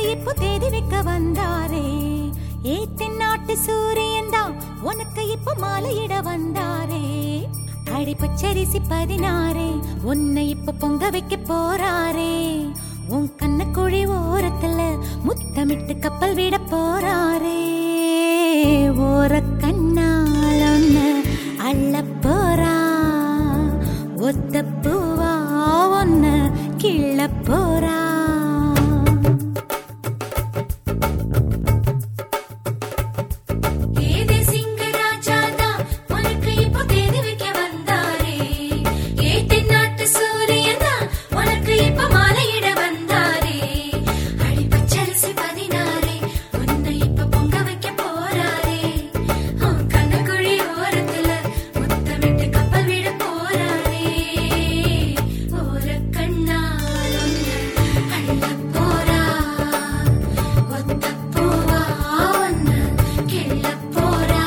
இப்போ தேதி வைக்க வந்தாரே ஏ தென்னாட்டு சூரியன் தான் உனக்கு இப்போ மாலையிட வந்தாரே அடி பச்சரிசி பதினாறே உன்னை இப்ப பொங்க வைக்க போறாரே உன் கண்ண குழி ஓரத்துல முத்தமிட்டு கப்பல் விட போறாரே ஓர கண்ணால் ஒன்னு அள்ள போறா ஒத்த பூவா ஒன்னு கிள்ள போறா ஏதே சிங்கராஜாதா உனக்கு இப்போ தேதி வைக்க வந்தாரே ஏ தென்னாட்டு சூரியதா உனக்கு இப்போ மாலையிட வந்தாரே அடி பச்சரிசி பதினாரே உன்னை இப்போ பொங்க வைக்க போறாரே உன் கண்ணக்குழி ஓரத்துல முத்தமிட்டு கப்பல் விட போறாரே ஓர கண்ணால் ஒன்னு அள்ள போறா ஒத்த பூவா ஒன்னு கிள்ள போறா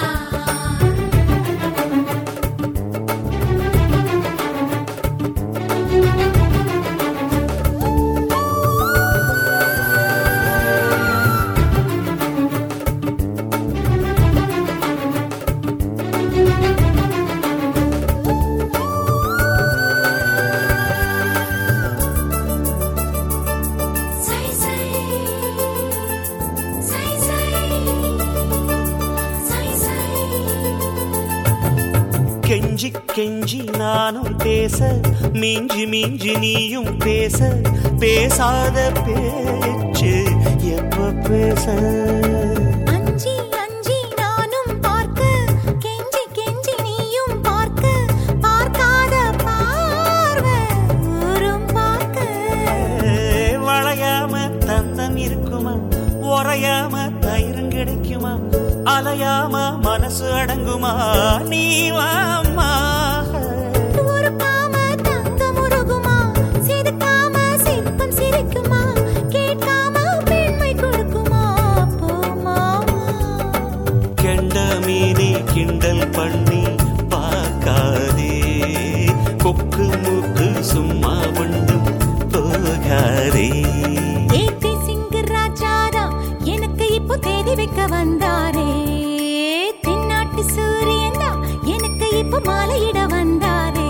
சை சை சை சை சை சை கெஞ்சி கெஞ்சி நானும் பேச மிஞ்சி மிஞ்சி நீயும் பேச பேசாத பேச்சு எப்ப பேச அஞ்சி அஞ்சி நானும் பார்க்க கெஞ்சி கெஞ்சி நீயும் பார்க்க பார்க்காத பார்வை ஊரும் பார்க்க வளையாம தந்தம் இருக்குமா உறையாம தயிரும் கிடைக்குமா அலையாம மனசு அடங்குமா நீ வாம்மா உருக்காம தங்கம் உருகுமா சிரிக்காம சிற்பம் சிரிக்குமா கேட்காம பெண்மை கொடுக்குமா போமா கெண்ட மீனி கிண்டல் பண்ணி பார்க்காதே கொக்கு மூக்கு சும்மா ஒன்றும் போகாதே ஏத்தி சிங்கு ராஜாரா எனக்கு இப்போ தேதி வைக்க வந்தாரே தென்னாட்டு சூரியன் தான் எனக்கு இப்போ மாலையிட வந்தாரே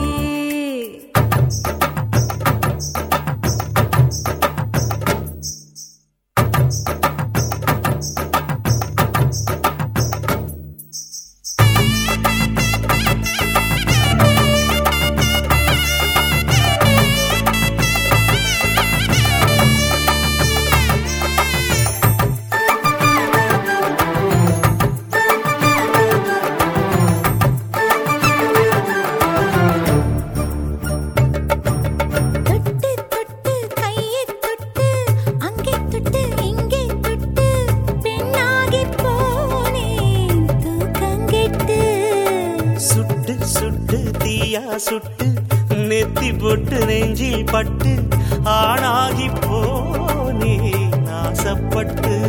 தொட்டு தொட்டு கையை தொட்டு அங்கே தொட்டு இங்கே தொட்டு பெண்ணாகி போனேன் தூக்கங்கெட்டு சுட்டு சுட்டு தீயா சுட்டு நெத்தி போட்டு நெஞ்சில் பட்டு ஆணாகி போனே நாசப்பட்டு